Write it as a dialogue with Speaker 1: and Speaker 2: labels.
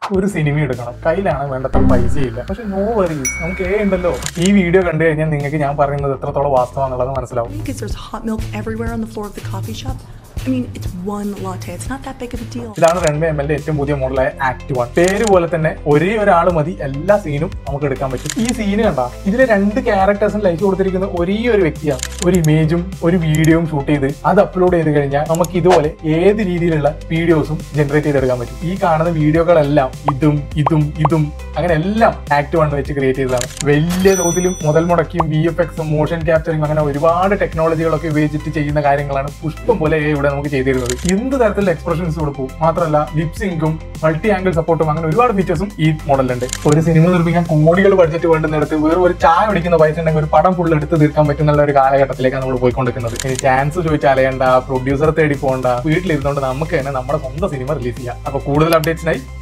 Speaker 1: ഒരു സിനിമ എടുക്കണം കയ്യിലാണ് വേണ്ടത്ര പൈസ ഇല്ല പക്ഷെ നോ വറീസ് നമുക്ക് ഏ ഉണ്ടല്ലോ ഈ വീഡിയോ കണ്ടു കഴിഞ്ഞാൽ നിങ്ങൾക്ക് ഞാൻ പറയുന്നത് എത്രത്തോളം വാസ്തവാന്നുള്ളത് മനസ്സിലാവും
Speaker 2: Because there's hot milk everywhere on the floor of the coffee shop. I mean, it's one latte. It's not that big of a deal.
Speaker 1: ഇതാണ് റൺവേ എം എൽ ഏറ്റവും പുതിയ മോഡലായ ആക്ട് വൺ പേര് പോലെ തന്നെ ഒരേ ഒരാൾ മതി എല്ലാ സീനും നമുക്ക് എടുക്കാൻ പറ്റും ഈ സീന് കണ്ട ഇതിലെ രണ്ട് ക്യാരക്ടേഴ്സും ലൈഫ് കൊടുത്തിരിക്കുന്ന ഒരേ ഒരു വ്യക്തിയാണ് ഒരു ഇമേജും ഒരു വീഡിയോയും ഷൂട്ട് ചെയ്ത് അത് അപ്ലോഡ് ചെയ്ത് കഴിഞ്ഞാൽ നമുക്ക് ഇതുപോലെ ഏത് രീതിയിലുള്ള വീഡിയോസും ജനറേറ്റ് ചെയ്തെടുക്കാൻ പറ്റും ഈ കാണുന്ന വീഡിയോകളെല്ലാം ഇതും ഇതും ഇതും അങ്ങനെ എല്ലാം ആക്ട് വൺ വെച്ച് ക്രിയേറ്റ് ചെയ്തതാണ് വലിയ തോതിലും മുതൽ മുടക്കിയും വി എഫ് എക്സും മോഷൻ ക്യാപ്ചറിങ് അങ്ങനെ ഒരുപാട് ടെക്നോളജികളൊക്കെ ഉപയോഗിച്ചിട്ട് ചെയ്യുന്ന കാര്യങ്ങളാണ് പുഷ്പം പോലെ AI ഇവിടെ നമുക്ക് ചെയ്തിരുന്നത് എന്ത് തരത്തിലുള്ള എക്സ്പ്രഷൻസ് കൊടുക്കും മാത്രമല്ല ലിപ്സിങ്കും മൾട്ടി ആംഗിൾ സപ്പോർട്ടും അങ്ങനെ ഒരുപാട് ഫീച്ചേഴ്സും ഈ മോഡലുണ്ട് ഒരു സിനിമ നിർമ്മിക്കാൻ കോടികൾ ബഡ്ജറ്റ് വേണ്ടുന്നിടത്ത് വേറെ ഒരു ചായ പിടിക്കുന്ന പൈസ ഉണ്ടെങ്കിൽ ഒരു പടം ഫുൾ എടുത്ത് തീർക്കാൻ പറ്റുന്ന ഒരു കാലഘട്ടത്തിലേക്കാണ് നമ്മൾ പോയിക്കൊണ്ടിരിക്കുന്നത് ഇനി ചാൻസ് ചോദിച്ചാൽ അലയണ്ട പ്രൊഡ്യൂസറെ തേടി പോകണ്ട വീട്ടിലിരുന്നുകൊണ്ട് നമുക്ക് തന്നെ നമ്മുടെ സ്വന്തം സിനിമ റിലീസ് ചെയ്യാം അപ്പൊ കൂടുതൽ അപ്ഡേറ്റ്സിനായി